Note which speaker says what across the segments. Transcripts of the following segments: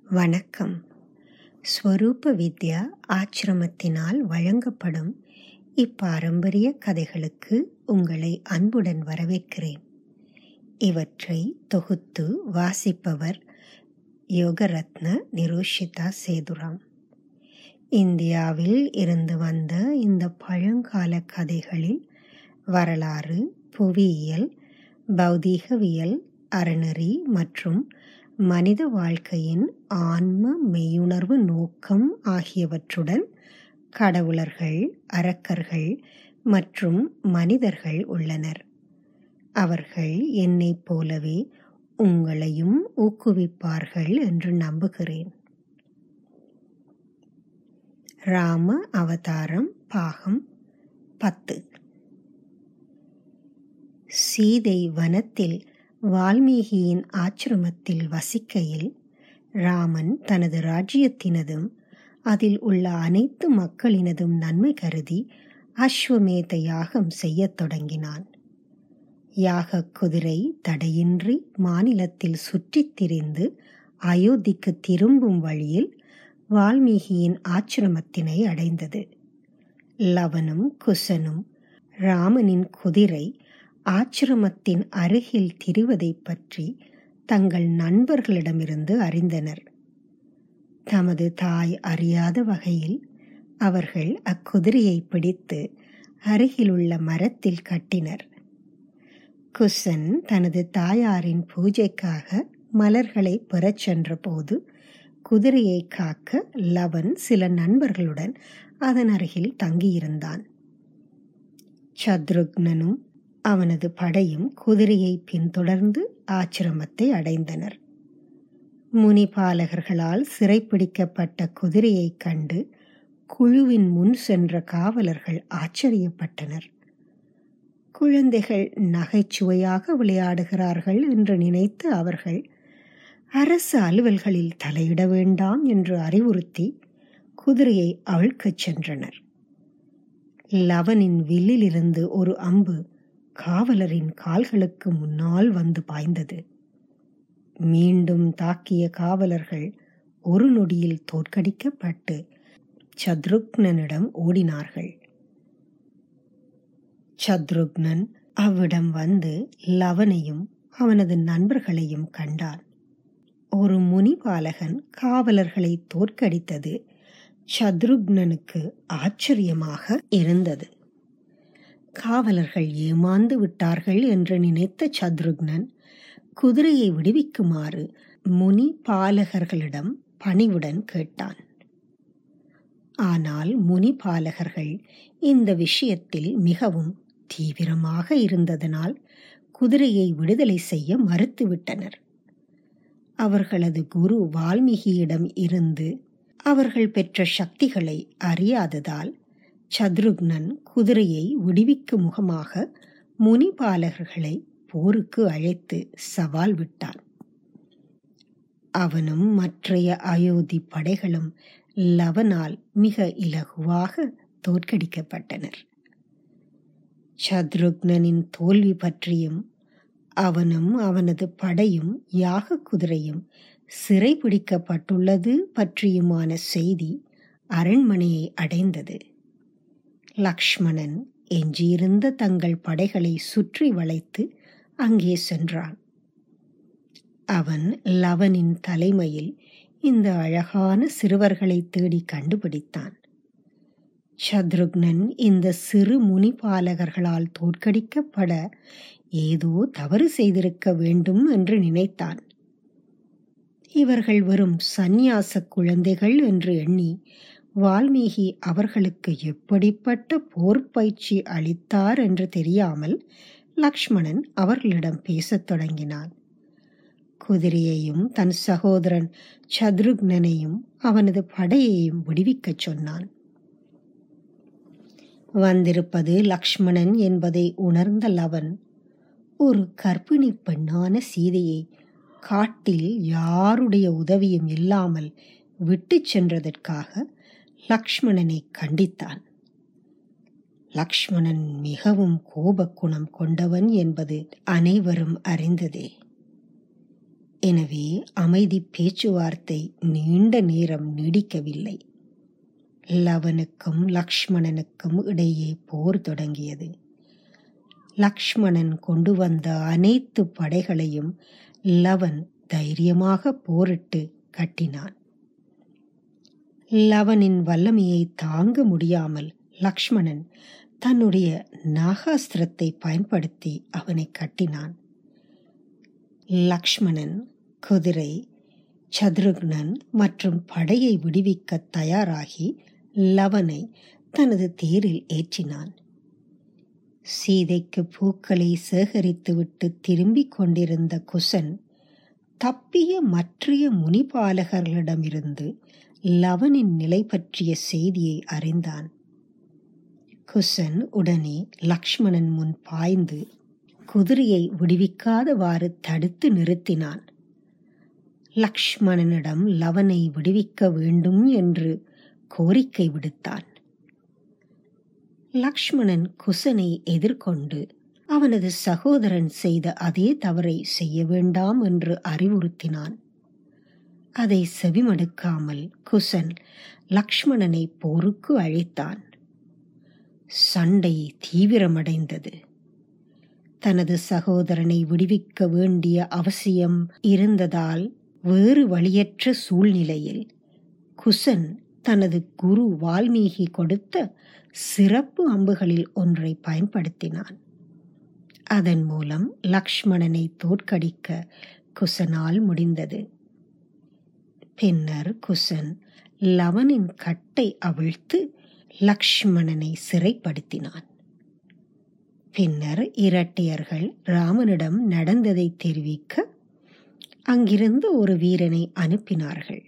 Speaker 1: வணக்கம் ஸ்வரூப வித்யா ஆச்சிரமத்தினால் வழங்கப்படும் இப்பாரம்பரிய கதைகளுக்கு உங்களை அன்புடன் வரவேற்கிறேன் இவற்றை தொகுத்து வாசிப்பவர் யோகரத்ன நிரோஷிதா சேதுராம் இந்தியாவில் இருந்து வந்த இந்த பழங்கால கதைகளில் வரலாறு புவியியல் பௌதீகவியல் அறநெறி மற்றும் மனித வாழ்க்கையின் ஆன்ம மெய்யுணர்வு நோக்கம் ஆகியவற்றுடன் கடவுளர்கள் அரக்கர்கள் மற்றும் மனிதர்கள் உள்ளனர் அவர்கள் என்னைப் போலவே உங்களையும் ஊக்குவிப்பார்கள் என்று நம்புகிறேன் ராம அவதாரம் பாகம் பத்து சீதை வனத்தில் வால்மீகியின் ஆச்சிரமத்தில் வசிக்கையில் ராமன் தனது ராஜ்யத்தினதும் அதில் உள்ள அனைத்து மக்களினதும் நன்மை கருதி அஸ்வமேத யாகம் செய்யத் தொடங்கினான் யாக குதிரை தடையின்றி மாநிலத்தில் சுற்றித் திரிந்து அயோத்திக்கு திரும்பும் வழியில் வால்மீகியின் ஆச்சிரமத்தினை அடைந்தது லவனும் குசனும் ராமனின் குதிரை ஆச்சிரமத்தின் அருகில் திரிவதைப் பற்றி தங்கள் நண்பர்களிடமிருந்து அறிந்தனர் தமது தாய் அறியாத வகையில் அவர்கள் அக்குதிரையை பிடித்து அருகிலுள்ள மரத்தில் கட்டினர் குசன் தனது தாயாரின் பூஜைக்காக மலர்களை பெறச் சென்றபோது குதிரையை காக்க லவன் சில நண்பர்களுடன் அதன் அருகில் தங்கியிருந்தான் சத்ருக்னனும் அவனது படையும் குதிரையை பின்தொடர்ந்து ஆச்சிரமத்தை அடைந்தனர் முனிபாலகர்களால் சிறைப்பிடிக்கப்பட்ட குதிரையைக் கண்டு குழுவின் முன் சென்ற காவலர்கள் ஆச்சரியப்பட்டனர் குழந்தைகள் நகைச்சுவையாக விளையாடுகிறார்கள் என்று நினைத்து அவர்கள் அரசு அலுவல்களில் தலையிட வேண்டாம் என்று அறிவுறுத்தி குதிரையை அவிழ்க்கச் சென்றனர் லவனின் வில்லிலிருந்து ஒரு அம்பு காவலரின் கால்களுக்கு முன்னால் வந்து பாய்ந்தது மீண்டும் தாக்கிய காவலர்கள் ஒரு நொடியில் தோற்கடிக்கப்பட்டு சத்ருக்னனிடம் ஓடினார்கள் சத்ருக்னன் அவ்விடம் வந்து லவனையும் அவனது நண்பர்களையும் கண்டான் ஒரு முனிபாலகன் காவலர்களை தோற்கடித்தது சத்ருக்னனுக்கு ஆச்சரியமாக இருந்தது காவலர்கள் ஏமாந்து விட்டார்கள் என்று நினைத்த சத்ருக்னன் குதிரையை விடுவிக்குமாறு முனி பாலகர்களிடம் பணிவுடன் கேட்டான் ஆனால் முனி பாலகர்கள் இந்த விஷயத்தில் மிகவும் தீவிரமாக இருந்ததனால் குதிரையை விடுதலை செய்ய மறுத்துவிட்டனர் அவர்களது குரு வால்மீகியிடம் இருந்து அவர்கள் பெற்ற சக்திகளை அறியாததால் சத்ருக்னன் குதிரையை விடுவிக்கும் முகமாக முனிபாலகர்களை போருக்கு அழைத்து சவால் விட்டான் அவனும் மற்றைய அயோத்தி படைகளும் லவனால் மிக இலகுவாக தோற்கடிக்கப்பட்டனர் சத்ருக்னனின் தோல்வி பற்றியும் அவனும் அவனது படையும் யாக குதிரையும் சிறைபிடிக்கப்பட்டுள்ளது பற்றியுமான செய்தி அரண்மனையை அடைந்தது லக்ஷ்மணன் எஞ்சியிருந்த தங்கள் படைகளை சுற்றி வளைத்து அங்கே சென்றான் அவன் லவனின் தலைமையில் இந்த அழகான சிறுவர்களை தேடி கண்டுபிடித்தான் சத்ருக்னன் இந்த சிறு முனிபாலகர்களால் தோற்கடிக்கப்பட ஏதோ தவறு செய்திருக்க வேண்டும் என்று நினைத்தான் இவர்கள் வெறும் சந்நியாச குழந்தைகள் என்று எண்ணி வால்மீகி அவர்களுக்கு எப்படிப்பட்ட போர் பயிற்சி அளித்தார் என்று தெரியாமல் லக்ஷ்மணன் அவர்களிடம் பேசத் தொடங்கினான் குதிரையையும் தன் சகோதரன் சத்ருக்னனையும் அவனது படையையும் விடுவிக்கச் சொன்னான் வந்திருப்பது லக்ஷ்மணன் என்பதை உணர்ந்த லவன் ஒரு கர்ப்பிணி பெண்ணான சீதையை காட்டில் யாருடைய உதவியும் இல்லாமல் விட்டுச் சென்றதற்காக லக்ஷ்மணனை கண்டித்தான் லக்ஷ்மணன் மிகவும் கோபக்குணம் கொண்டவன் என்பது அனைவரும் அறிந்ததே எனவே அமைதி பேச்சுவார்த்தை நீண்ட நேரம் நீடிக்கவில்லை லவனுக்கும் லக்ஷ்மணனுக்கும் இடையே போர் தொடங்கியது லக்ஷ்மணன் கொண்டு வந்த அனைத்து படைகளையும் லவன் தைரியமாக போரிட்டு கட்டினான் லவனின் வல்லமையை தாங்க முடியாமல் லக்ஷ்மணன் தன்னுடைய நாகாஸ்திரத்தை பயன்படுத்தி அவனை கட்டினான் லக்ஷ்மணன் குதிரை சத்ருக்னன் மற்றும் படையை விடுவிக்க தயாராகி லவனை தனது தேரில் ஏற்றினான் சீதைக்கு பூக்களை சேகரித்துவிட்டு திரும்பிக் கொண்டிருந்த குசன் தப்பிய மற்றைய முனிபாலகர்களிடமிருந்து லவனின் நிலை பற்றிய செய்தியை அறிந்தான் குசன் உடனே லக்ஷ்மணன் முன் பாய்ந்து குதிரையை விடுவிக்காதவாறு தடுத்து நிறுத்தினான் லக்ஷ்மணனிடம் லவனை விடுவிக்க வேண்டும் என்று கோரிக்கை விடுத்தான் லக்ஷ்மணன் குசனை எதிர்கொண்டு அவனது சகோதரன் செய்த அதே தவறை செய்ய வேண்டாம் என்று அறிவுறுத்தினான் அதை செவிமடுக்காமல் குசன் லக்ஷ்மணனை போருக்கு அழைத்தான் சண்டை தீவிரமடைந்தது தனது சகோதரனை விடுவிக்க வேண்டிய அவசியம் இருந்ததால் வேறு வழியற்ற சூழ்நிலையில் குசன் தனது குரு வால்மீகி கொடுத்த சிறப்பு அம்புகளில் ஒன்றை பயன்படுத்தினான் அதன் மூலம் லக்ஷ்மணனை தோற்கடிக்க குசனால் முடிந்தது பின்னர் குசன் லவனின் கட்டை அவிழ்த்து லக்ஷ்மணனை சிறைப்படுத்தினான் பின்னர் இரட்டையர்கள் ராமனிடம் நடந்ததை தெரிவிக்க அங்கிருந்து ஒரு வீரனை அனுப்பினார்கள்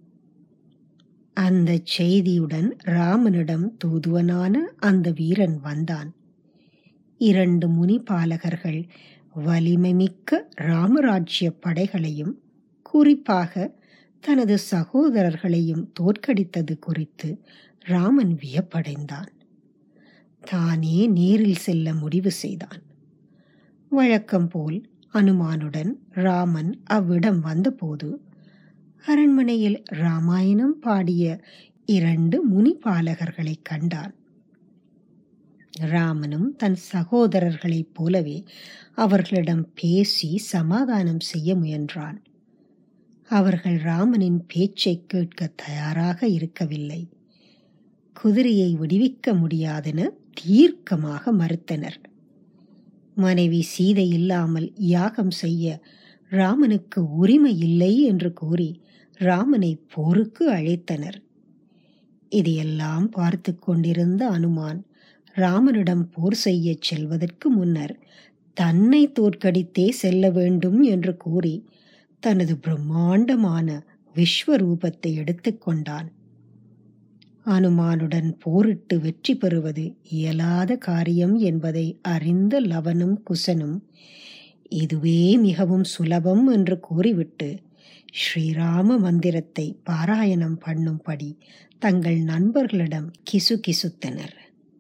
Speaker 1: அந்த செய்தியுடன் ராமனிடம் தூதுவனான அந்த வீரன் வந்தான் இரண்டு முனிபாலகர்கள் வலிமை மிக்க ராமராஜ்ய படைகளையும் குறிப்பாக தனது சகோதரர்களையும் தோற்கடித்தது குறித்து ராமன் வியப்படைந்தான் தானே நேரில் செல்ல முடிவு செய்தான் வழக்கம் போல் அனுமானுடன் ராமன் அவ்விடம் வந்தபோது அரண்மனையில் ராமாயணம் பாடிய இரண்டு முனிபாலகர்களை கண்டான் ராமனும் தன் சகோதரர்களைப் போலவே அவர்களிடம் பேசி சமாதானம் செய்ய முயன்றான் அவர்கள் ராமனின் பேச்சை கேட்க தயாராக இருக்கவில்லை குதிரையை விடுவிக்க முடியாதென தீர்க்கமாக மறுத்தனர் மனைவி சீதை இல்லாமல் யாகம் செய்ய ராமனுக்கு உரிமை இல்லை என்று கூறி ராமனை போருக்கு அழைத்தனர் இதையெல்லாம் பார்த்து கொண்டிருந்த அனுமான் ராமனிடம் போர் செய்ய செல்வதற்கு முன்னர் தன்னை தோற்கடித்தே செல்ல வேண்டும் என்று கூறி தனது பிரம்மாண்டமான விஸ்வரூபத்தை எடுத்துக்கொண்டான் அனுமானுடன் போரிட்டு வெற்றி பெறுவது இயலாத காரியம் என்பதை அறிந்த லவனும் குசனும் இதுவே மிகவும் சுலபம் என்று கூறிவிட்டு ஸ்ரீராம மந்திரத்தை பாராயணம் பண்ணும்படி தங்கள் நண்பர்களிடம் கிசு கிசுத்தனர்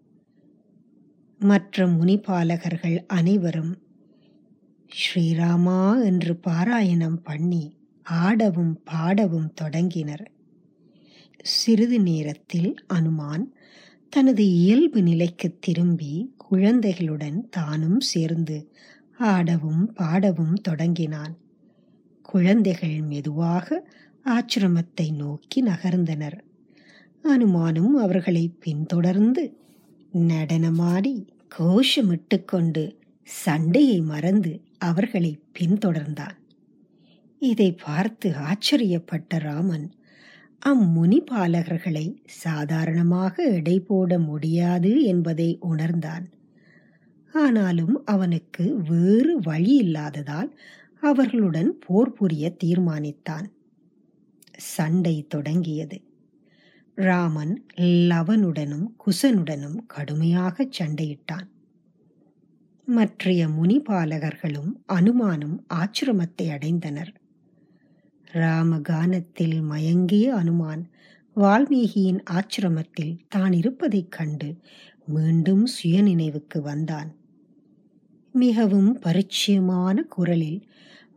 Speaker 1: மற்ற முனிபாலகர்கள் அனைவரும் ஸ்ரீராமா என்று பாராயணம் பண்ணி ஆடவும் பாடவும் தொடங்கினர் சிறிது நேரத்தில் அனுமான் தனது இயல்பு நிலைக்கு திரும்பி குழந்தைகளுடன் தானும் சேர்ந்து ஆடவும் பாடவும் தொடங்கினான் குழந்தைகள் மெதுவாக ஆச்சிரமத்தை நோக்கி நகர்ந்தனர் அனுமானும் அவர்களை பின்தொடர்ந்து நடனமாடி கோஷமிட்டு கொண்டு சண்டையை மறந்து அவர்களை பின்தொடர்ந்தான் இதை பார்த்து ஆச்சரியப்பட்ட ராமன் அம்முனிபாலகர்களை சாதாரணமாக எடை போட முடியாது என்பதை உணர்ந்தான் ஆனாலும் அவனுக்கு வேறு வழி இல்லாததால் அவர்களுடன் போர் புரிய தீர்மானித்தான் சண்டை தொடங்கியது ராமன் லவனுடனும் குசனுடனும் கடுமையாக சண்டையிட்டான் மற்றைய முனிபாலகர்களும் அனுமானும் ஆச்சிரமத்தை அடைந்தனர் ராமகானத்தில் மயங்கிய அனுமான் வால்மீகியின் ஆச்சிரமத்தில் தான் இருப்பதைக் கண்டு மீண்டும் சுயநினைவுக்கு வந்தான் மிகவும் பரிச்சயமான குரலில்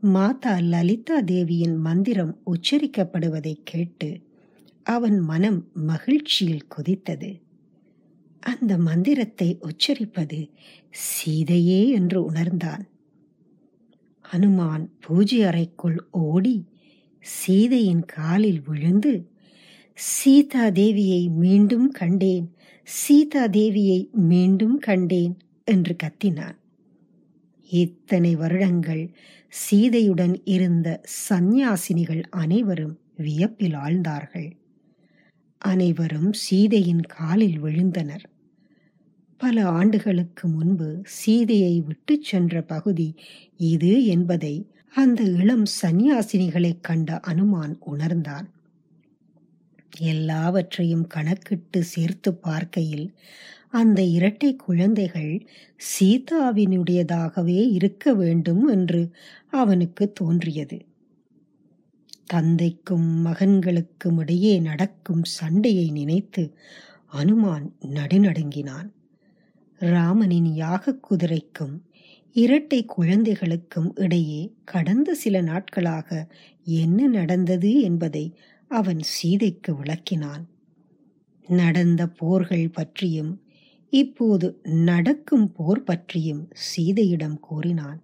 Speaker 1: மாதா லலிதா தேவியின் மந்திரம் உச்சரிக்கப்படுவதைக் கேட்டு அவன் மனம் மகிழ்ச்சியில் கொதித்தது அந்த மந்திரத்தை உச்சரிப்பது சீதையே என்று உணர்ந்தான் ஹனுமான் பூஜை அறைக்குள் ஓடி சீதையின் காலில் விழுந்து சீதா தேவியை மீண்டும் கண்டேன் சீதா தேவியை மீண்டும் கண்டேன் என்று கத்தினான் இத்தனை வருடங்கள் சீதையுடன் இருந்த சந்நியாசினிகள் அனைவரும் வியப்பில் ஆழ்ந்தார்கள் அனைவரும் சீதையின் காலில் விழுந்தனர் பல ஆண்டுகளுக்கு முன்பு சீதையை விட்டுச் சென்ற பகுதி இது என்பதை அந்த இளம் சந்நியாசினிகளைக் கண்ட அனுமான் உணர்ந்தான் எல்லாவற்றையும் கணக்கிட்டு சேர்த்து பார்க்கையில் அந்த இரட்டை குழந்தைகள் சீதாவினுடையதாகவே இருக்க வேண்டும் என்று அவனுக்கு தோன்றியது தந்தைக்கும் மகன்களுக்கும் இடையே நடக்கும் சண்டையை நினைத்து அனுமான் நடுநடுங்கினான் ராமனின் யாக குதிரைக்கும் இரட்டை குழந்தைகளுக்கும் இடையே கடந்த சில நாட்களாக என்ன நடந்தது என்பதை அவன் சீதைக்கு விளக்கினான் நடந்த போர்கள் பற்றியும் இப்போது நடக்கும் போர் பற்றியும் சீதையிடம் கூறினான்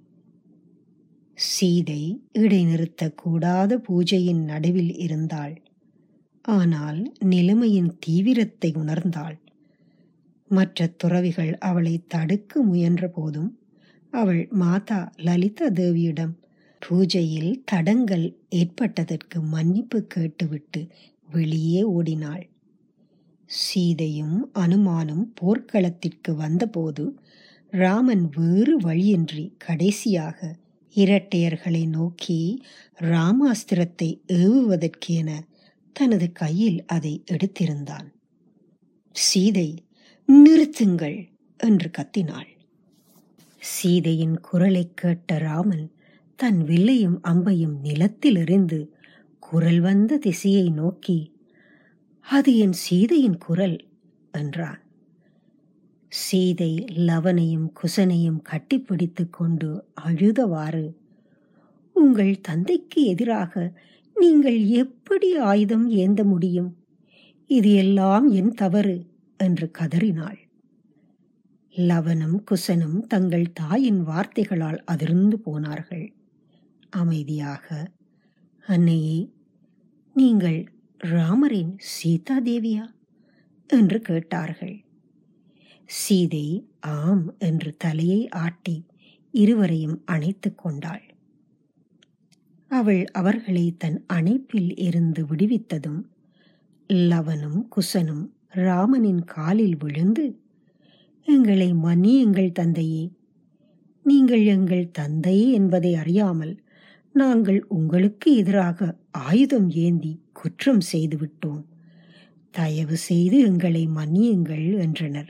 Speaker 1: சீதை இடைநிறுத்தக்கூடாத பூஜையின் நடுவில் இருந்தாள் ஆனால் நிலைமையின் தீவிரத்தை உணர்ந்தாள் மற்ற துறவிகள் அவளை தடுக்க முயன்ற போதும் அவள் மாதா லலிதா தேவியிடம் பூஜையில் தடங்கள் ஏற்பட்டதற்கு மன்னிப்பு கேட்டுவிட்டு வெளியே ஓடினாள் சீதையும் அனுமானும் போர்க்களத்திற்கு வந்தபோது ராமன் வேறு வழியின்றி கடைசியாக இரட்டையர்களை நோக்கி ராமாஸ்திரத்தை ஏவுவதற்கென தனது கையில் அதை எடுத்திருந்தான் சீதை நிறுத்துங்கள் என்று கத்தினாள் சீதையின் குரலைக் கேட்ட ராமன் தன் வில்லையும் அம்பையும் நிலத்தில் எறிந்து குரல் வந்த திசையை நோக்கி அது என் சீதையின் குரல் என்றான் சீதை லவனையும் குசனையும் கட்டிப்பிடித்துக் கொண்டு அழுதவாறு உங்கள் தந்தைக்கு எதிராக நீங்கள் எப்படி ஆயுதம் ஏந்த முடியும் இது எல்லாம் என் தவறு என்று கதறினாள் லவனும் குசனும் தங்கள் தாயின் வார்த்தைகளால் அதிர்ந்து போனார்கள் அமைதியாக அன்னையே நீங்கள் ராமரின் சீதா தேவியா என்று கேட்டார்கள் சீதை ஆம் என்று தலையை ஆட்டி இருவரையும் அணைத்துக் கொண்டாள் அவள் அவர்களை தன் அணைப்பில் இருந்து விடுவித்ததும் லவனும் குசனும் ராமனின் காலில் விழுந்து எங்களை மன்னியுங்கள் தந்தையே நீங்கள் எங்கள் தந்தை என்பதை அறியாமல் நாங்கள் உங்களுக்கு எதிராக ஆயுதம் ஏந்தி குற்றம் செய்துவிட்டோம் தயவு செய்து எங்களை மன்னியுங்கள் என்றனர்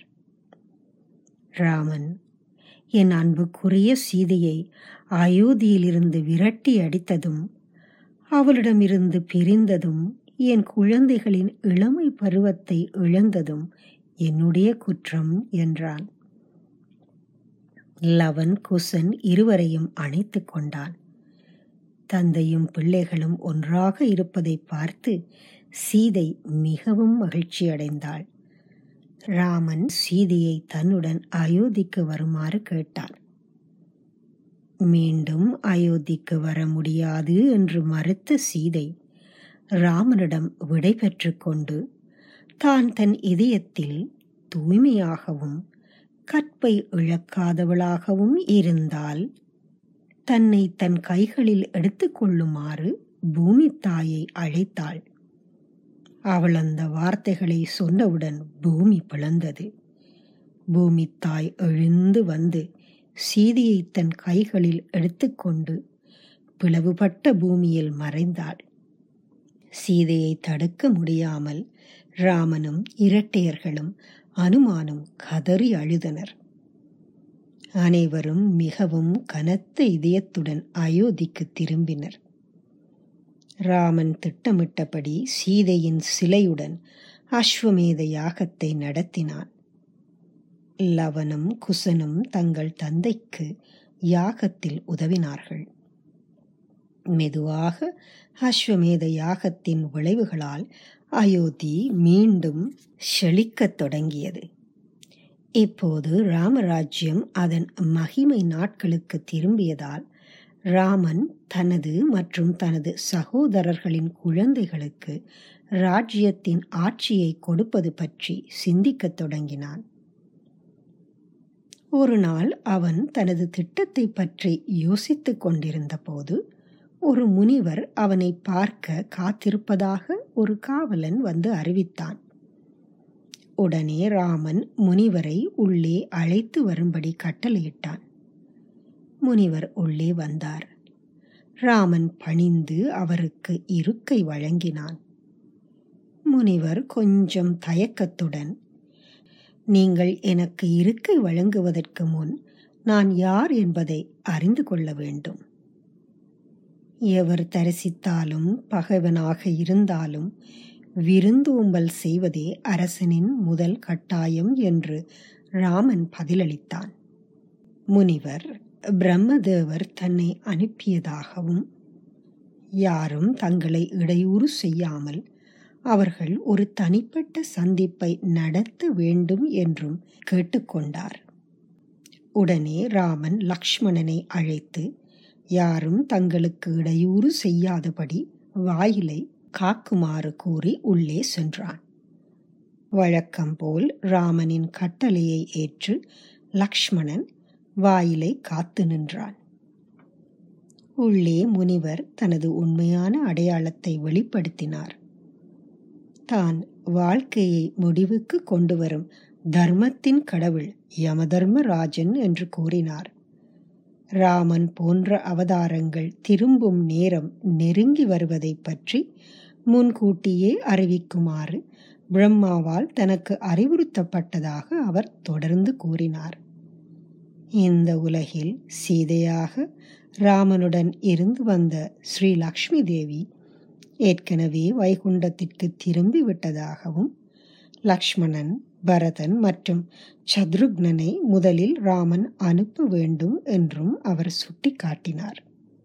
Speaker 1: ராமன் என் அன்புக்குரிய சீதையை அயோத்தியிலிருந்து விரட்டி அடித்ததும் அவளிடமிருந்து பிரிந்ததும் என் குழந்தைகளின் இளமை பருவத்தை இழந்ததும் என்னுடைய குற்றம் என்றான் லவன் குசன் இருவரையும் அணைத்துக் கொண்டான் தந்தையும் பிள்ளைகளும் ஒன்றாக இருப்பதை பார்த்து சீதை மிகவும் மகிழ்ச்சி அடைந்தாள் ராமன் சீதையை தன்னுடன் அயோத்திக்கு வருமாறு கேட்டான் மீண்டும் அயோத்திக்கு வர முடியாது என்று மறுத்த சீதை ராமனிடம் விடை பெற்று கொண்டு தான் தன் இதயத்தில் தூய்மையாகவும் கற்பை இழக்காதவளாகவும் இருந்தால் தன்னை தன் கைகளில் எடுத்துக்கொள்ளுமாறு பூமி தாயை அழைத்தாள் அவள் அந்த வார்த்தைகளை சொன்னவுடன் பூமி பிளந்தது பூமி தாய் எழுந்து வந்து சீதையை தன் கைகளில் எடுத்துக்கொண்டு பிளவுபட்ட பூமியில் மறைந்தாள் சீதையை தடுக்க முடியாமல் ராமனும் இரட்டையர்களும் அனுமானும் கதறி அழுதனர் அனைவரும் மிகவும் கனத்த இதயத்துடன் அயோத்திக்கு திரும்பினர் ராமன் திட்டமிட்டபடி சீதையின் சிலையுடன் அஸ்வமேத யாகத்தை நடத்தினான் லவனும் குசனும் தங்கள் தந்தைக்கு யாகத்தில் உதவினார்கள் மெதுவாக அஸ்வமேத யாகத்தின் விளைவுகளால் அயோத்தி மீண்டும் செழிக்கத் தொடங்கியது இப்போது ராமராஜ்யம் அதன் மகிமை நாட்களுக்கு திரும்பியதால் ராமன் தனது மற்றும் தனது சகோதரர்களின் குழந்தைகளுக்கு ராஜ்யத்தின் ஆட்சியை கொடுப்பது பற்றி சிந்திக்கத் தொடங்கினான் ஒரு நாள் அவன் தனது திட்டத்தை பற்றி யோசித்துக் கொண்டிருந்த போது ஒரு முனிவர் அவனை பார்க்க காத்திருப்பதாக ஒரு காவலன் வந்து அறிவித்தான் உடனே ராமன் முனிவரை உள்ளே அழைத்து வரும்படி கட்டளையிட்டான் முனிவர் உள்ளே வந்தார் ராமன் பணிந்து அவருக்கு இருக்கை வழங்கினான் முனிவர் கொஞ்சம் தயக்கத்துடன் நீங்கள் எனக்கு இருக்கை வழங்குவதற்கு முன் நான் யார் என்பதை அறிந்து கொள்ள வேண்டும் எவர் தரிசித்தாலும் பகைவனாக இருந்தாலும் விருந்தோம்பல் செய்வதே அரசனின் முதல் கட்டாயம் என்று ராமன் பதிலளித்தான் முனிவர் பிரம்மதேவர் தன்னை அனுப்பியதாகவும் யாரும் தங்களை இடையூறு செய்யாமல் அவர்கள் ஒரு தனிப்பட்ட சந்திப்பை நடத்த வேண்டும் என்றும் கேட்டுக்கொண்டார் உடனே ராமன் லக்ஷ்மணனை அழைத்து யாரும் தங்களுக்கு இடையூறு செய்யாதபடி வாயிலை காக்குமாறு கூறி உள்ளே சென்றான் வழக்கம் போல் ராமனின் கட்டளையை ஏற்று லக்ஷ்மணன் வாயிலை காத்து நின்றான் உள்ளே முனிவர் தனது உண்மையான அடையாளத்தை வெளிப்படுத்தினார் தான் வாழ்க்கையை முடிவுக்கு கொண்டு வரும் தர்மத்தின் கடவுள் யமதர்மராஜன் என்று கூறினார் ராமன் போன்ற அவதாரங்கள் திரும்பும் நேரம் நெருங்கி வருவதை பற்றி முன்கூட்டியே அறிவிக்குமாறு பிரம்மாவால் தனக்கு அறிவுறுத்தப்பட்டதாக அவர் தொடர்ந்து கூறினார் இந்த உலகில் சீதையாக ராமனுடன் இருந்து வந்த ஸ்ரீ லக்ஷ்மி தேவி ஏற்கனவே வைகுண்டத்திற்கு திரும்பி விட்டதாகவும் லக்ஷ்மணன் பரதன் மற்றும் சத்ருக்னனை முதலில் ராமன் அனுப்ப வேண்டும் என்றும் அவர் சுட்டிக்காட்டினார்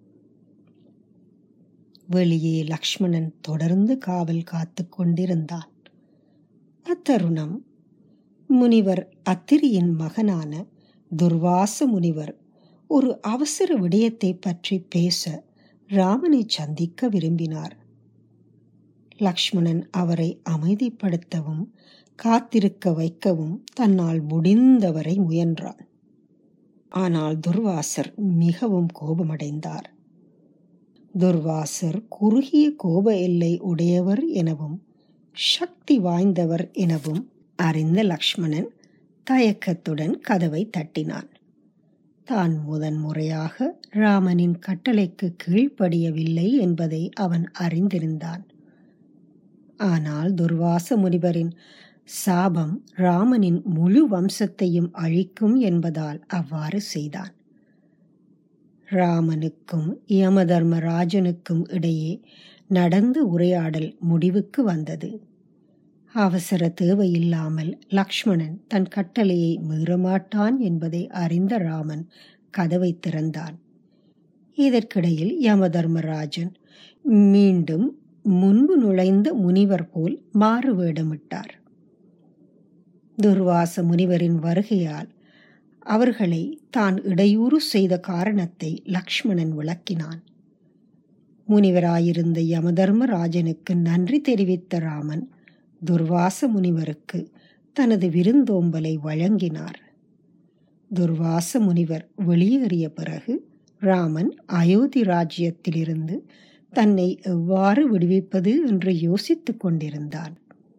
Speaker 1: வெளியே லக்ஷ்மணன் தொடர்ந்து காவல் காத்து கொண்டிருந்தான் அத்தருணம் முனிவர் அத்திரியின் மகனான துர்வாச முனிவர் ஒரு அவசர விடயத்தை பற்றி பேச ராமனை சந்திக்க விரும்பினார் லக்ஷ்மணன் அவரை அமைதிப்படுத்தவும் காத்திருக்க வைக்கவும் தன்னால் முடிந்தவரை முயன்றான் ஆனால் துர்வாசர் மிகவும் கோபமடைந்தார் துர்வாசர் குறுகிய கோப எல்லை உடையவர் எனவும் சக்தி வாய்ந்தவர் எனவும் அறிந்த லக்ஷ்மணன் தயக்கத்துடன் கதவை தட்டினான் தான் முதன் முறையாக ராமனின் கட்டளைக்கு கீழ்ப்படியவில்லை என்பதை அவன் அறிந்திருந்தான் ஆனால் துர்வாச முனிவரின் சாபம் ராமனின் முழு வம்சத்தையும் அழிக்கும் என்பதால் அவ்வாறு செய்தான் ராமனுக்கும் யமதர்மராஜனுக்கும் இடையே நடந்த உரையாடல் முடிவுக்கு வந்தது அவசர தேவையில்லாமல் லக்ஷ்மணன் தன் கட்டளையை மீறமாட்டான் என்பதை அறிந்த ராமன் கதவை திறந்தான் இதற்கிடையில் யமதர்மராஜன் மீண்டும் முன்பு நுழைந்த முனிவர் போல் மாறு வேடமிட்டார் துர்வாச முனிவரின் வருகையால் அவர்களை தான் இடையூறு செய்த காரணத்தை லக்ஷ்மணன் விளக்கினான் முனிவராயிருந்த யமதர்மராஜனுக்கு நன்றி தெரிவித்த ராமன் துர்வாச முனிவருக்கு தனது விருந்தோம்பலை வழங்கினார் துர்வாச முனிவர் வெளியேறிய பிறகு ராமன் அயோத்தி ராஜ்யத்திலிருந்து தன்னை எவ்வாறு விடுவிப்பது என்று யோசித்துக் கொண்டிருந்தான்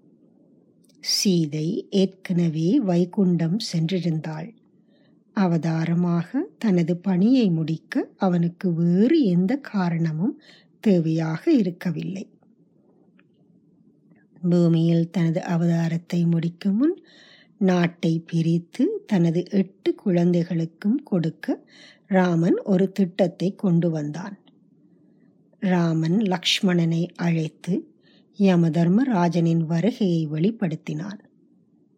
Speaker 1: சீதை ஏற்கனவே வைகுண்டம் சென்றிருந்தாள் அவதாரமாக தனது பணியை முடிக்க அவனுக்கு வேறு எந்த காரணமும் தேவையாக இருக்கவில்லை பூமியில் தனது அவதாரத்தை முடிக்கும் முன் நாட்டை பிரித்து தனது எட்டு குழந்தைகளுக்கும் கொடுக்க ராமன் ஒரு திட்டத்தை கொண்டு வந்தான் ராமன் லக்ஷ்மணனை அழைத்து யமதர்மராஜனின் வருகையை வெளிப்படுத்தினான்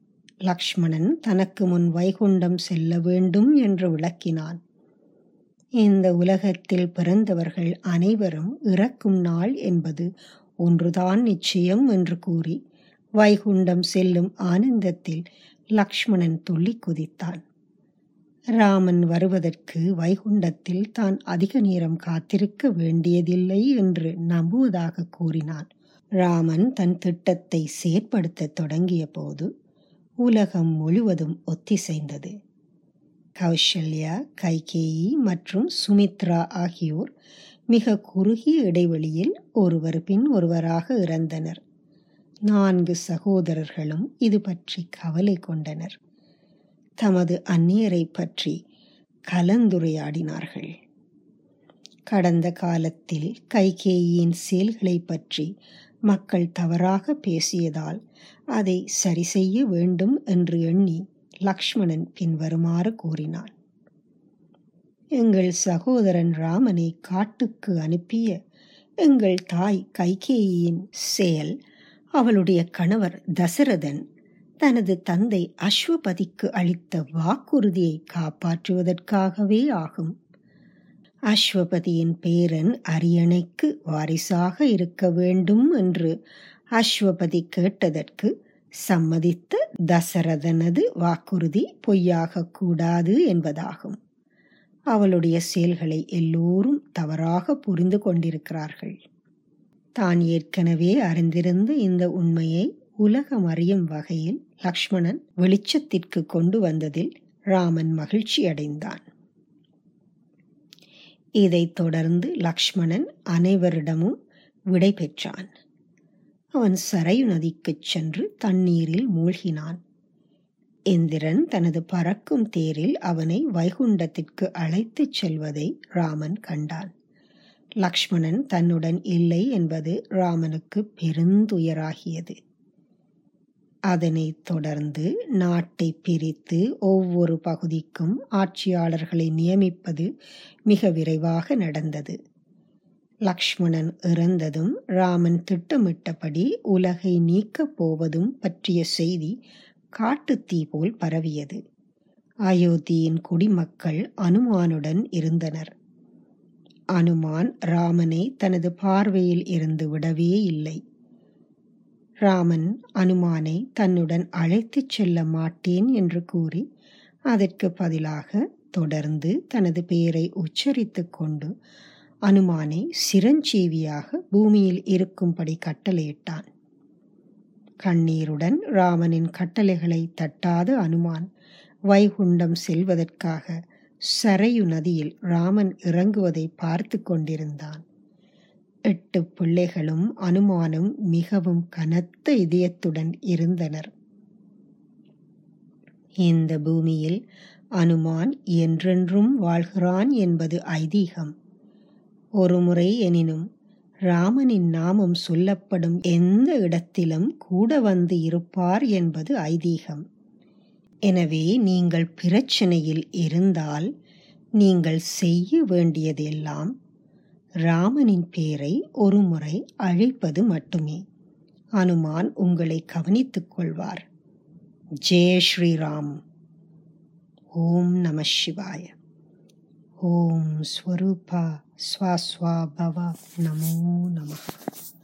Speaker 1: லக்ஷ்மணன் தனக்கு முன் வைகுண்டம் செல்ல வேண்டும் என்று விளக்கினான் இந்த உலகத்தில் பிறந்தவர்கள் அனைவரும் இறக்கும் நாள் என்பது ஒன்றுதான் நிச்சயம் என்று கூறி வைகுண்டம் செல்லும் ஆனந்தத்தில் லக்ஷ்மணன் துள்ளி குதித்தான் ராமன் வருவதற்கு வைகுண்டத்தில் தான் அதிக நேரம் காத்திருக்க வேண்டியதில்லை என்று நம்புவதாக கூறினான் ராமன் தன் திட்டத்தை செயற்படுத்த தொடங்கிய போது உலகம் முழுவதும் ஒத்திசைந்தது கௌசல்யா கைகேயி மற்றும் சுமித்ரா ஆகியோர் மிக குறுகிய இடைவெளியில் ஒருவர் பின் ஒருவராக இறந்தனர் நான்கு சகோதரர்களும் இது பற்றி கவலை கொண்டனர் தமது அந்நியரை பற்றி கலந்துரையாடினார்கள் கடந்த காலத்தில் கைகேயியின் செயல்களை பற்றி மக்கள் தவறாக பேசியதால் அதை சரி செய்ய வேண்டும் என்று எண்ணி லக்ஷ்மணன் பின்வருமாறு கூறினான் எங்கள் சகோதரன் ராமனை காட்டுக்கு அனுப்பிய எங்கள் தாய் கைகேயியின் செயல் அவளுடைய கணவர் தசரதன் தனது தந்தை அஸ்வபதிக்கு அளித்த வாக்குறுதியை காப்பாற்றுவதற்காகவே ஆகும் அஸ்வபதியின் பேரன் அரியணைக்கு வாரிசாக இருக்க வேண்டும் என்று அஸ்வபதி கேட்டதற்கு சம்மதித்த தசரதனது வாக்குறுதி பொய்யாக கூடாது என்பதாகும் அவளுடைய செயல்களை எல்லோரும் தவறாக புரிந்து கொண்டிருக்கிறார்கள் தான் ஏற்கனவே அறிந்திருந்த இந்த உண்மையை உலகம் அறியும் வகையில் லக்ஷ்மணன் வெளிச்சத்திற்கு கொண்டு வந்ததில் ராமன் மகிழ்ச்சி அடைந்தான் இதைத் தொடர்ந்து லக்ஷ்மணன் அனைவரிடமும் விடை பெற்றான் அவன் சரையு நதிக்குச் சென்று தண்ணீரில் மூழ்கினான் இந்திரன் தனது பறக்கும் தேரில் அவனை வைகுண்டத்திற்கு அழைத்துச் செல்வதை ராமன் கண்டான் லக்ஷ்மணன் தன்னுடன் இல்லை என்பது ராமனுக்கு பெருந்துயராகியது அதனைத் தொடர்ந்து நாட்டை பிரித்து ஒவ்வொரு பகுதிக்கும் ஆட்சியாளர்களை நியமிப்பது மிக விரைவாக நடந்தது லக்ஷ்மணன் இறந்ததும் ராமன் திட்டமிட்டபடி உலகை நீக்கப் போவதும் பற்றிய செய்தி காட்டுத்தீ போல் பரவியது அயோத்தியின் குடிமக்கள் அனுமானுடன் இருந்தனர் அனுமான் ராமனை தனது பார்வையில் இருந்து விடவே இல்லை ராமன் அனுமானை தன்னுடன் அழைத்துச் செல்ல மாட்டேன் என்று கூறி அதற்கு பதிலாக தொடர்ந்து தனது பெயரை உச்சரித்துக் கொண்டு அனுமானை சிரஞ்சீவியாக பூமியில் இருக்கும்படி கட்டளையிட்டான் கண்ணீருடன் ராமனின் கட்டளைகளை தட்டாத அனுமான் வைகுண்டம் செல்வதற்காக சரையு நதியில் ராமன் இறங்குவதை பார்த்து கொண்டிருந்தான் எட்டு பிள்ளைகளும் அனுமானும் மிகவும் கனத்த இதயத்துடன் இருந்தனர் இந்த பூமியில் அனுமான் என்றென்றும் வாழ்கிறான் என்பது ஐதீகம் ஒருமுறை எனினும் ராமனின் நாமம் சொல்லப்படும் எந்த இடத்திலும் கூட வந்து இருப்பார் என்பது ஐதீகம் எனவே நீங்கள் பிரச்சனையில் இருந்தால் நீங்கள் செய்ய வேண்டியதெல்லாம் ராமனின் பேரை ஒருமுறை அழைப்பது மட்டுமே அனுமான் உங்களை கவனித்துக் கொள்வார் ஜெய ஸ்ரீராம் ஓம் நம சிவாய ஓம் ஸ்வரூபா ஸ்வாஸ்வா பவ நமோ நமः